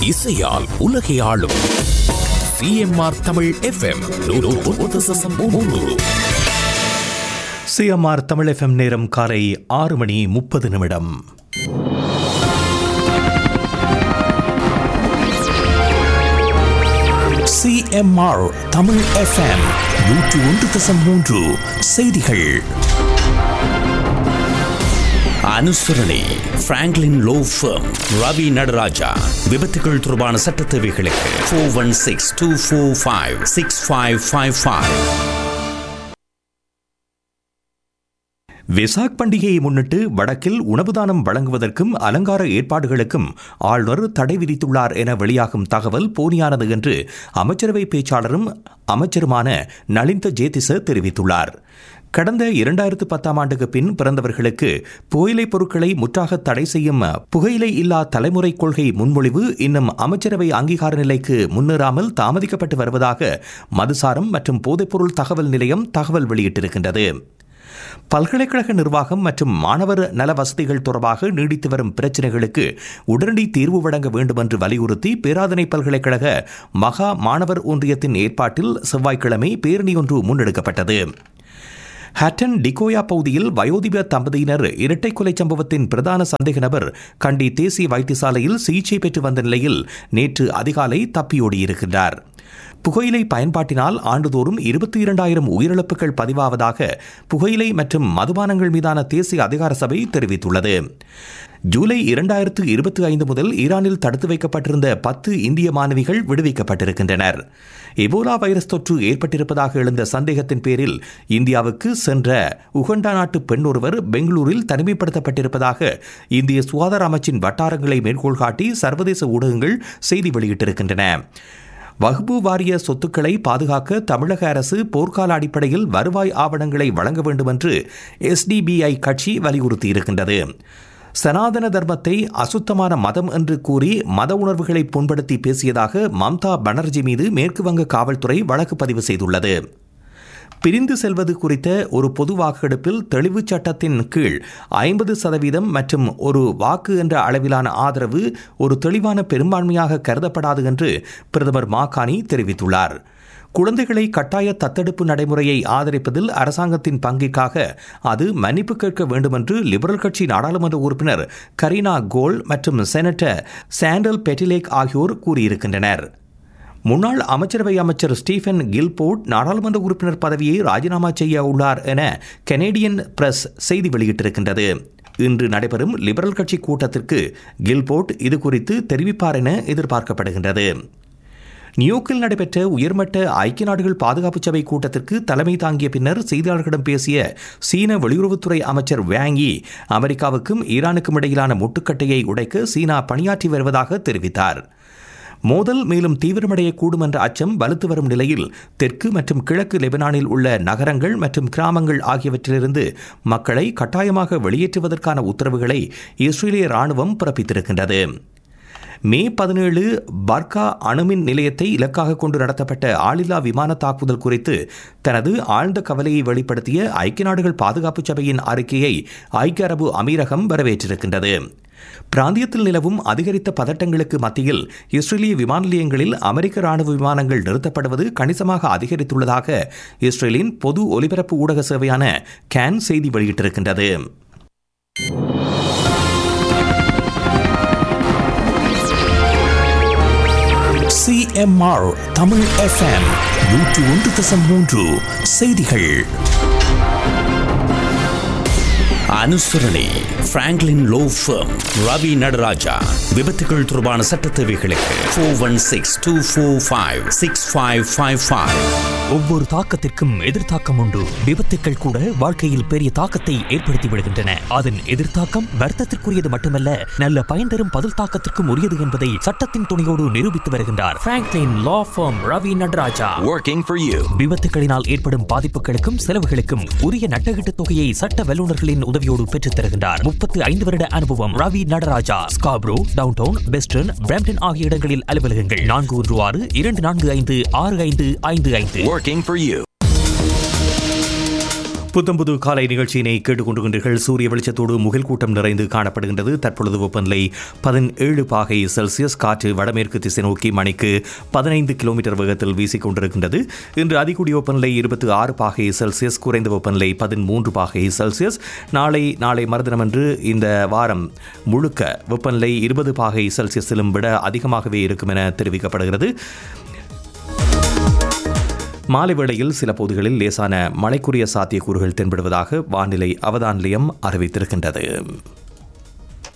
இசையால் உலகை ஆளும் CMR Tamil FM CMR Tamil FM நேரம் காலை ஆறு மணி முப்பது நிமிடம் சிஎம்ஆர் தமிழ் எஃப்எம் நூற்று ஒன்று தசம் மூன்று செய்திகள் அனுசரணை Franklin law firm Ravi Nataraja விபத்துகள் தொடர்பான சட்ட தேவைகளுக்கு four one six two four five six five five five Vesak பண்டிகையை முன்னிட்டு வடக்கில் உணவு தானம் வழங்குவதற்கும் அலங்கார ஏற்பாடுகளுக்கும் ஆளுநர் தடை விதித்துள்ளார் என வெளியாகும் தகவல் போலியானது என்று அமைச்சரவை பேச்சாளரும் அமைச்சருமான நலிந்த ஜேதிச தெரிவித்துள்ளார் கடந்த இரண்டாயிரத்து பத்தாம் ஆண்டுக்கு பின் பிறந்தவர்களுக்கு புகையிலை பொருட்களை முற்றாக தடை செய்யும் புகையிலை இல்லா தலைமுறை கொள்கை முன்மொழிவு இன்னும் அமைச்சரவை அங்கீகார நிலைக்கு முன்னேறாமல் தாமதிக்கப்பட்டு வருவதாக மதுசாரம் மற்றும் போதைப்பொருள் தகவல் நிலையம் தகவல் வெளியிட்டிருக்கின்றது பல்கலைக்கழக நிர்வாகம் மற்றும் மாணவர் நல வசதிகள் தொடர்பாக நீடித்து வரும் பிரச்சினைகளுக்கு உடனடி தீர்வு வழங்க வேண்டும் என்று வலியுறுத்தி பேராதனை பல்கலைக்கழக மகா மாணவர் ஒன்றியத்தின் ஏற்பாட்டில் செவ்வாய்க்கிழமை பேரணி ஒன்று முன்னெடுக்கப்பட்டது ஹட்டன் டிகோயா பகுதியில் வயோதிப தம்பதியினர் இரட்டை கொலை சம்பவத்தின் பிரதான சந்தேக நபர் கண்டி தேசிய வைத்தியசாலையில் சிகிச்சை பெற்று வந்த நிலையில் நேற்று அதிகாலை தப்பியோடியிருக்கிறார் புகையிலை பயன்பாட்டினால் ஆண்டுதோறும் இருபத்தி இரண்டாயிரம் உயிரிழப்புகள் பதிவாவதாக புகையிலை மற்றும் மதுபானங்கள் மீதான தேசிய அதிகார சபை தெரிவித்துள்ளது ஜூலை இரண்டாயிரத்து இருபத்தி ஐந்து முதல் ஈரானில் தடுத்து வைக்கப்பட்டிருந்த பத்து இந்திய மாணவிகள் விடுவிக்கப்பட்டிருக்கின்றனர் எபோலா வைரஸ் தொற்று ஏற்பட்டிருப்பதாக எழுந்த சந்தேகத்தின் பேரில் இந்தியாவுக்கு சென்ற உகண்டா நாட்டு பெண் ஒருவர் பெங்களூரில் தனிமைப்படுத்தப்பட்டிருப்பதாக இந்திய சுகாதார அமைச்சின் வட்டாரங்களை மேற்கோள் காட்டி சர்வதேச ஊடகங்கள் செய்தி வெளியிட்டிருக்கின்றன வகுப்பு வாரிய சொத்துக்களை பாதுகாக்க தமிழக அரசு போர்க்கால அடிப்படையில் வருவாய் ஆவணங்களை வழங்க வேண்டும் என்று எஸ்டிபிஐ கட்சி வலியுறுத்தியிருக்கின்றது சனாதன தர்மத்தை அசுத்தமான மதம் என்று கூறி மத உணர்வுகளை புண்படுத்தி பேசியதாக மம்தா பானர்ஜி மீது மேற்குவங்க காவல்துறை வழக்கு பதிவு செய்துள்ளது பிரிந்து செல்வது குறித்த ஒரு பொது வாக்கெடுப்பில் தெளிவுச் சட்டத்தின் கீழ் ஐம்பது சதவீதம் மற்றும் ஒரு வாக்கு என்ற அளவிலான ஆதரவு ஒரு தெளிவான பெரும்பான்மையாக கருதப்படாது என்று பிரதமர் மாகாணி தெரிவித்துள்ளார் குழந்தைகளை கட்டாய தத்தெடுப்பு நடைமுறையை ஆதரிப்பதில் அரசாங்கத்தின் பங்கிற்காக அது மன்னிப்பு கேட்க வேண்டும் என்று லிபரல் கட்சி நாடாளுமன்ற உறுப்பினர் கரீனா கோல் மற்றும் செனட்டர் சாண்டல் பெட்டிலேக் ஆகியோர் கூறியிருக்கின்றனர் முன்னாள் அமைச்சரவை அமைச்சர் ஸ்டீஃபன் கில்போர்ட் நாடாளுமன்ற உறுப்பினர் பதவியை ராஜினாமா செய்ய உள்ளார் என கனேடியன் பிரஸ் செய்தி வெளியிட்டிருக்கின்றது இன்று நடைபெறும் லிபரல் கட்சி கூட்டத்திற்கு கில்போர்ட் இது குறித்து தெரிவிப்பார் என எதிர்பார்க்கப்படுகின்றது நியூயோர்க்கில் நடைபெற்ற உயர்மட்ட ஐக்கிய நாடுகள் பாதுகாப்பு சபை கூட்டத்திற்கு தலைமை தாங்கிய பின்னர் செய்தியாளர்களிடம் பேசிய சீன வெளியுறவுத்துறை அமைச்சர் வேங்கி அமெரிக்காவுக்கும் ஈரானுக்கும் இடையிலான முட்டுக்கட்டையை உடைக்க சீனா பணியாற்றி வருவதாக தெரிவித்தார் மோதல் மேலும் தீவிரமடையக்கூடும் என்ற அச்சம் வலுத்து வரும் நிலையில் தெற்கு மற்றும் கிழக்கு லெபனானில் உள்ள நகரங்கள் மற்றும் கிராமங்கள் ஆகியவற்றிலிருந்து மக்களை கட்டாயமாக வெளியேற்றுவதற்கான உத்தரவுகளை இஸ்ரேலிய ராணுவம் பிறப்பித்திருக்கின்றது மே பதினேழு பர்கா அணுமின் நிலையத்தை இலக்காக கொண்டு நடத்தப்பட்ட ஆளில்லா விமான தாக்குதல் குறித்து தனது ஆழ்ந்த கவலையை வெளிப்படுத்திய ஐக்கிய நாடுகள் பாதுகாப்பு சபையின் அறிக்கையை ஐக்கிய அரபு அமீரகம் வரவேற்றிருக்கின்றது பிராந்தியத்தில் நிலவும் அதிகரித்த பதட்டங்களுக்கு மத்தியில் இஸ்ரேலிய விமான நிலையங்களில் அமெரிக்க ராணுவ விமானங்கள் நிறுத்தப்படுவது கணிசமாக அதிகரித்துள்ளதாக இஸ்ரேலின் பொது ஒலிபரப்பு ஊடக சேவையான கேன் செய்தி வெளியிட்டிருக்கின்றது சிஎம்ஆர் தமிழ் எஃப்எம் நூற்று ஒன்று தசம் மூன்று செய்திகள் அனுசரணை Franklin law firm Ravi Nataraja விபத்துகள் தொடர்பான சட்ட தேவைகளுக்கு four one six two four five six five five five ஒவ்வொரு தாக்கத்திற்கும் எதிர்த்தாக்கம் உண்டு விபத்துக்கள் கூட வாழ்க்கையில் பெரிய தாக்கத்தை ஏற்படுத்தி விடுகின்றன அதன் எதிர்த்தாக்கம் வருத்தத்திற்குரியது மட்டுமல்ல நல்ல பயன் தரும் பதில் தாக்கத்திற்கும் உரியது என்பதை சட்டத்தின் துணையோடு நிரூபித்து வருகின்றார் Franklin law firm Ravi Nataraja Working for you. விபத்துகளினால் ஏற்படும் பாதிப்புகளுக்கும் செலவுகளுக்கும் உரிய நட்டகீட்டு தொகையை சட்ட வல்லுநர்களின் உதவியோடு பெற்றுத் தருகின்றார் முப்பத்து ஐந்து வருட அனுபவம் Ravi Nataraja Scarborough downtown western Brampton ஆகிய இடங்களில் அலுவலகங்கள் நான்கு ஒன்று ஆறு இரண்டு நான்கு ஐந்து ஆறு ஐந்து ஐந்து ஐந்து Working for you. புத்தம்புது காலை நிகழ்ச்சியினை கேட்டுக்கொண்டிருக்கின்றீர்கள் சூரிய வெளிச்சத்தோடு முகில் கூட்டம் நிறைந்து காணப்படுகின்றது தற்பொழுது வெப்பநிலை பதினேழு பாகை செல்சியஸ் காற்று வடமேற்கு திசை நோக்கி மணிக்கு பதினைந்து கிலோமீட்டர் வேகத்தில் வீசிக் கொண்டிருக்கின்றது இன்று அதிகூடிய வெப்பநிலை இருபத்தி ஆறு பாகை செல்சியஸ் குறைந்த வெப்பநிலை பதிமூன்று பாகை செல்சியஸ் நாளை நாளை மறுதினமன்று இந்த வாரம் முழுக்க வெப்பநிலை இருபது பாகை செல்சியஸிலும் விட அதிகமாகவே இருக்கும் என தெரிவிக்கப்படுகிறது மாலை வேளையில் சில பகுதிகளில் லேசான மழைக்குரிய சாத்தியக்கூறுகள் தென்படுவதாக வானிலை அவதான நிலையம் அறிவித்திருக்கின்றது